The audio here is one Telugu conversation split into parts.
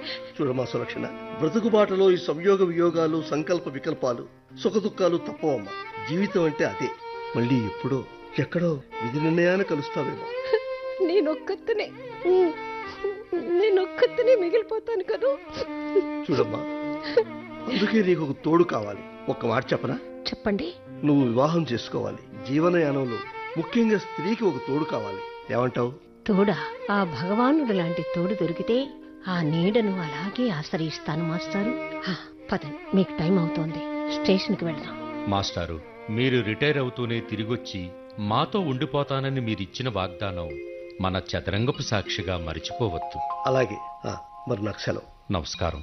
చూడమా సులక్షణ బ్రతుకుబాటలో ఈ సంయోగ వియోగాలు సంకల్ప వికల్పాలు సుఖదుఖాలు తప్పవమ్మా జీవితం అంటే అదే మళ్ళీ ఎప్పుడో ఎక్కడో విధి నిర్ణయాన్ని కలుస్తావేమో నేనొక్కతనే నేనొక్కతనే మిగిలిపోతాను కదూ చూడమ్మా అందుకే నీకు ఒక తోడు కావాలి ఒక్క మాట చెప్పనా చెప్పండి నువ్వు వివాహం చేసుకోవాలి జీవనయానంలో ముఖ్యంగా స్త్రీకి ఒక తోడు కావాలి ఏమంటావు తోడా ఆ భగవానుడు లాంటి తోడు దొరికితే ఆ నీడను అలాగే ఆశ్రయిస్తాను మాస్టారు హా, పదండి మీకు టైం అవుతోంది స్టేషన్కి వెళ్దాం మాస్టారు మీరు రిటైర్ అవుతూనే తిరిగొచ్చి మాతో ఉండిపోతానని మీరిచ్చిన వాగ్దానం మన చదరంగపు సాక్షిగా మరిచిపోవద్దు అలాగే ఆ, మరి నాకు సెలవు నమస్కారం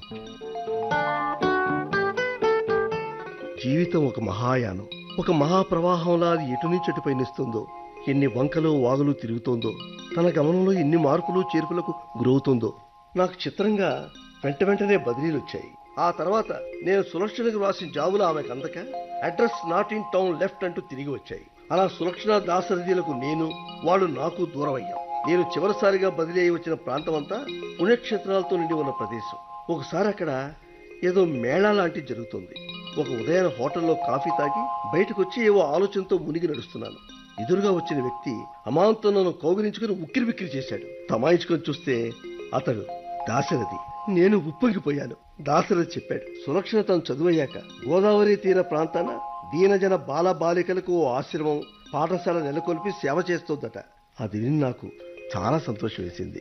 జీవితం ఒక మహాయానం ఒక మహాప్రవాహంలా అది ఎటు నుంచి అటు పయనిస్తుందో ఎన్ని వంకలు వాగులు తిరుగుతోందో తన గమనంలో ఎన్ని మార్పులు చేర్పులకు గురవుతోందో నాకు చిత్రంగా వెంట వెంటనే బదిలీలు వచ్చాయి ఆ తర్వాత నేను సులక్షణకు రాసిన జాబులు ఆమెకు అందక address not in town left అంటూ తిరిగి వచ్చాయి అలా సులక్షణ దాసరథీలకు నేను వాళ్ళు నాకు దూరం అయ్యాం నేను చివరిసారిగా బదిలీ అయి వచ్చిన ప్రాంతం అంతా పుణ్యక్షేత్రాలతో నిండి ఉన్న ప్రదేశం ఒకసారి అక్కడ ఏదో మేళా లాంటిది జరుగుతుంది ఒక ఉదయం హోటల్లో కాఫీ తాగి బయటకు వచ్చి ఏవో ఆలోచనతో మునిగి నడుస్తున్నాను ఎదురుగా వచ్చిన వ్యక్తి అమాంతం నన్ను కౌగిలించుకుని ఉక్కిరి బిక్కిరి చేశాడు తమాయించుకొని చూస్తే అతడు దాశరథి నేను ఉప్పొంగిపోయాను దాశరథి చెప్పాడు సులక్షణ తను చదువయ్యాక గోదావరి తీర ప్రాంతాన దీనజన బాల బాలికలకు ఓ ఆశ్రమం పాఠశాల నెలకొల్పి సేవ చేస్తోందట అది విని నాకు చాలా సంతోషం వేసింది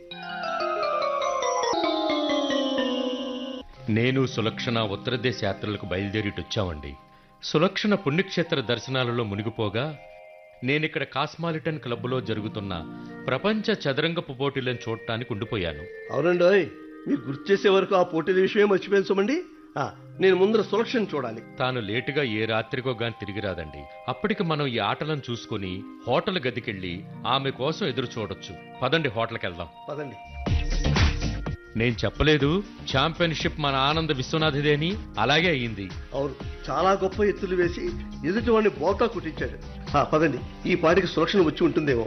నేను సులక్షణ ఉత్తర దేశ యాత్రలకు బయలుదేరిటొచ్చామండి సులక్షణ పుణ్యక్షేత్ర దర్శనాలలో మునిగిపోగా నేనిక్కడ కాస్మాలిటన్ క్లబ్లో జరుగుతున్న ప్రపంచ చదరంగపు పోటీలను చూడటానికి ఉండిపోయాను అవునండి ఓయ్. మీరు గుర్తు చేసే వరకు ఆ పోటీల విషయమే మర్చిపోయాను సుమండి ఆ, నేను ముందర సులక్షణ చూడాలి తాను లేటుగా ఏ రాత్రికో గాని తిరిగి రాదండి అప్పటికి మనం ఈ ఆటలను చూసుకుని హోటల్ గదికెళ్ళి ఆమె కోసం ఎదురు చూడొచ్చు పదండి హోటల్కి వెళ్దాం పదండి నేను చెప్పలేదు ఛాంపియన్షిప్ మన ఆనంద విశ్వనాథిదే అని అలాగే అయ్యింది అవును చాలా గొప్ప ఎత్తులు వేసి ఎదుటి వాడిని బోల్తా కుట్టించాడు ఆ, పదండి ఈ పాటికి సులక్షణ వచ్చి ఉంటుందేమో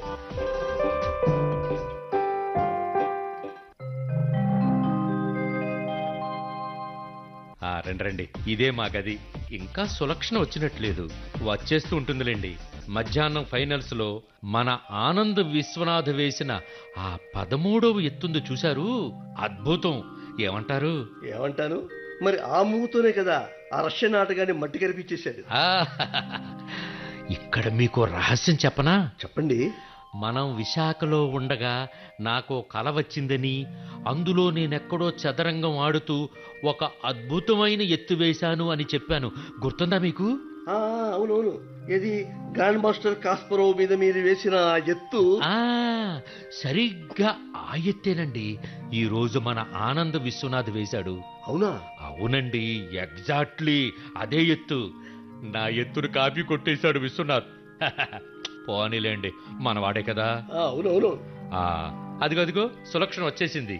ఆ రండి రండి ఇదే మా గది ఇంకా సులక్షణ వచ్చినట్లేదు వచ్చేస్తూ ఉంటుందిలేండి మధ్యాహ్నం ఫైనల్స్ లో మన ఆనంద్ విశ్వనాథ్ వేసిన ఆ పదమూడవ ఎత్తుంది చూశారు అద్భుతం ఏమంటారు ఏమంటాను మరి ఆ మూతోనే కదా ఆ రష్యన్ ఆటగాన్ని మట్టి కనిపించేశాడు ఆ, ఇక్కడ మీకు రహస్యం చెప్పనా చెప్పండి మనం విశాఖలో ఉండగా నాకు ఓ కల వచ్చిందని అందులో నేనెక్కడో చదరంగం ఆడుతూ ఒక అద్భుతమైన ఎత్తు వేశాను అని చెప్పాను గుర్తుందా మీకు ఆ, అవునవును ఇది గ్రాండ్ మాస్టర్ కాస్పరో మీద మీరు వేసిన ఆ ఎత్తు ఆ సరిగ్గా ఆ ఎత్తేనండి ఈ రోజు మన ఆనంద విశ్వనాథ్ వేశాడు అవునా అవునండి ఎగ్జాక్ట్లీ అదే ఎత్తు నా ఎత్తును కాపీ కొట్టేశాడు విశ్వనాథ్ పోనీలేండి మనవాడే కదా ఆ, అవునవును ఆ అదిగో అదిగో సులక్షణ వచ్చేసింది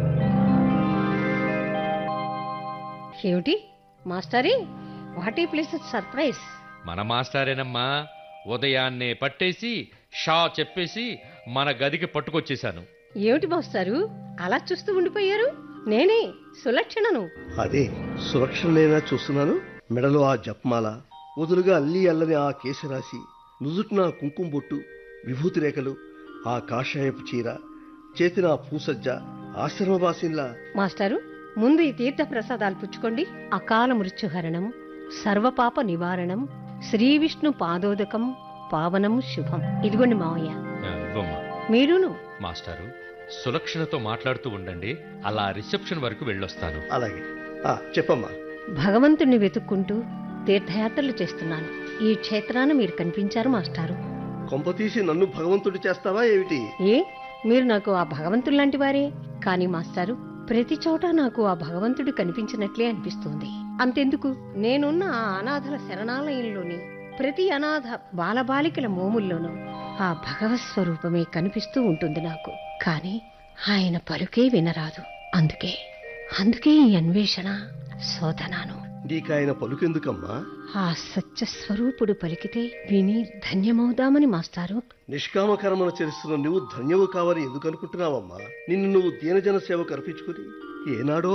ఏమిటి మాస్టారి వాట్ ఈ ప్లేస్ సర్ప్రైజ్ మన మాస్టారేనమ్మా ఉదయాన్నే పట్టేసి షా చెప్పేసి మన గదికి పట్టుకొచ్చేశాను ఏమిటి మాస్టారు అలా చూస్తూ ఉండిపోయారు నేనే సులక్షణను అదే సురక్షణనైనా చూస్తున్నాను మెడలో ఆ జపమాల వదులుగా అల్లి అల్లని ఆ కేశరాశి నుదుటిన కుంకుమ బొట్టు విభూతి రేఖలు ఆ కాషాయపు చీర చేతిన ఆ పూసజ్జ ఆశ్రమవాసిన్లా మాస్టారు ముందు ఈ తీర్థ ప్రసాదాలు పుచ్చుకోండి అకాల మృత్యుహరణం సర్వపాప నివారణం శ్రీ విష్ణు పాదోదకం పావనం శుభం ఇదిగోండి మావయ్య ఆ, ఇవ్వమ్మా మీరును మాస్టారు సులక్షణతో మాట్లాడుతూ ఉండండి అలా రిసెప్షన్ వరకు వెళ్ళొస్తాను అలాగే ఆ చెప్పమ్మా భగవంతుణ్ణి వెతుక్కుంటూ తీర్థయాత్రలు చేస్తున్నాను ఈ క్షేత్రాన మీరు కనిపించారు మాస్టారు కొంపతీసి నన్ను భగవంతుడి చేస్తావా ఏమిటి ఏ మీరు నాకు ఆ భగవంతుడు లాంటి వారే కానీ మాస్టారు ప్రతి చోట నాకు ఆ భగవంతుడు కనిపించినట్లే అనిపిస్తుంది అంతెందుకు నేనున్న ఆ అనాథల శరణాలయంలోని ప్రతి అనాథ బాలబాలికల మోముల్లోనూ ఆ భగవత్ స్వరూపమే కనిపిస్తూ ఉంటుంది నాకు కానీ ఆయన పలుకే వినరాదు అందుకే అందుకే ఈ అన్వేషణ శోధనాను నీకాయన పలుకెందుకమ్మా ఆ సత్య స్వరూపుడు పలికితే విని ధన్యమవుదామని మాస్టారు నిష్కామ కర్మను చేస్తున్న నువ్వు ధన్యవు కావని ఎందుకు అనుకుంటున్నావమ్మా నిన్ను నువ్వు దీనజన సేవకు అర్పించుకుని ఏనాడో